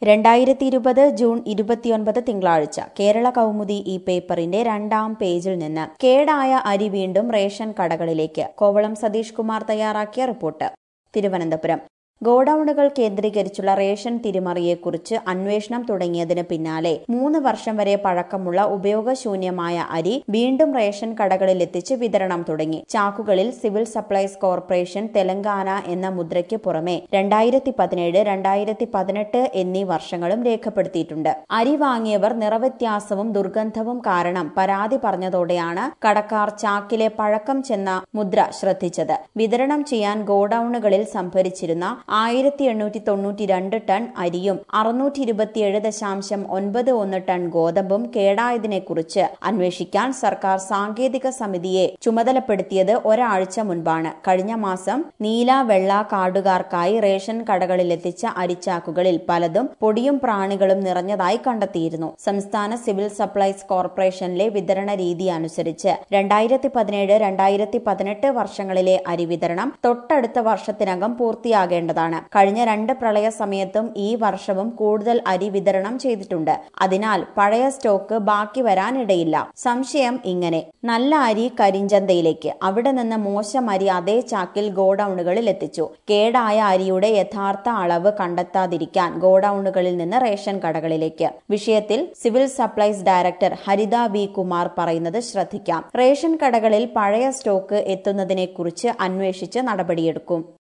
രണ്ടായിരത്തി ഇരുപത് ജൂൺ ഇരുപത്തിയൊൻപത് തിങ്കളാഴ്ച കേരള കൗമുദി ഈ പേപ്പറിന്റെ രണ്ടാം പേജിൽ നിന്ന് കേടായ അരി വീണ്ടും റേഷൻ കടകളിലേക്ക് കോവളം സതീഷ് കുമാർ തയ്യാറാക്കിയ റിപ്പോർട്ട് തിരുവനന്തപുരം ഗോഡൌണുകൾ കേന്ദ്രീകരിച്ചുള്ള റേഷൻ തിരിമറിയെക്കുറിച്ച് അന്വേഷണം തുടങ്ങിയതിന് പിന്നാലെ മൂന്ന് വർഷം വരെ പഴക്കമുള്ള ഉപയോഗശൂന്യമായ അരി വീണ്ടും റേഷൻ കടകളിൽ എത്തിച്ച് വിതരണം തുടങ്ങി ചാക്കുകളിൽ സിവിൽ സപ്ലൈസ് കോർപ്പറേഷൻ തെലങ്കാന എന്ന മുദ്രയ്ക്ക് പുറമെ രണ്ടായിരത്തി പതിനേഴ് രണ്ടായിരത്തി പതിനെട്ട് എന്നീ വർഷങ്ങളും രേഖപ്പെടുത്തിയിട്ടുണ്ട് അരി വാങ്ങിയവർ നിറവ്യത്യാസവും ദുർഗന്ധവും കാരണം പരാതി പറഞ്ഞതോടെയാണ് കടക്കാർ ചാക്കിലെ പഴക്കം ചെന്ന മുദ്ര ശ്രദ്ധിച്ചത് വിതരണം ചെയ്യാൻ ഗോഡൌണുകളിൽ സംഭരിച്ചിരുന്ന ആയിരത്തി എണ്ണൂറ്റി തൊണ്ണൂറ്റി രണ്ട് ടൺ അരിയും അറുന്നൂറ്റി ഇരുപത്തിയേഴ് ദശാംശം ഒൻപത് ഒന്ന് ടൺ ഗോതമ്പും കേടായതിനെക്കുറിച്ച് അന്വേഷിക്കാൻ സർക്കാർ സാങ്കേതിക സമിതിയെ ചുമതലപ്പെടുത്തിയത് ഒരാഴ്ച മുൻപാണ് കഴിഞ്ഞ മാസം നീല വെള്ള കാർഡുകാർക്കായി റേഷൻ കടകളിലെത്തിച്ച അരിച്ചാക്കുകളിൽ പലതും പൊടിയും പ്രാണികളും നിറഞ്ഞതായി കണ്ടെത്തിയിരുന്നു സംസ്ഥാന സിവിൽ സപ്ലൈസ് കോർപ്പറേഷനിലെ വിതരണ രീതി അനുസരിച്ച് രണ്ടായിരത്തി പതിനേഴ് രണ്ടായിരത്തി പതിനെട്ട് വർഷങ്ങളിലെ അരി വിതരണം തൊട്ടടുത്ത വർഷത്തിനകം പൂർത്തിയാകേണ്ടതാണ് കഴിഞ്ഞ രണ്ട് പ്രളയ സമയത്തും ഈ വർഷവും കൂടുതൽ അരി വിതരണം ചെയ്തിട്ടുണ്ട് അതിനാൽ പഴയ സ്റ്റോക്ക് ബാക്കി വരാനിടയില്ല സംശയം ഇങ്ങനെ നല്ല അരി കരിഞ്ചന്തയിലേക്ക് അവിടെ നിന്ന് മോശം അരി അതേ ചാക്കിൽ ഗോഡൌണുകളിൽ എത്തിച്ചു കേടായ അരിയുടെ യഥാർത്ഥ അളവ് കണ്ടെത്താതിരിക്കാൻ ഗോഡൌണുകളിൽ നിന്ന് റേഷൻ കടകളിലേക്ക് വിഷയത്തിൽ civil supplies director Haritha V Kumar പറയുന്നത് ശ്രദ്ധിക്കാം റേഷൻ കടകളിൽ പഴയ സ്റ്റോക്ക് എത്തുന്നതിനെക്കുറിച്ച് അന്വേഷിച്ച് നടപടിയെടുക്കും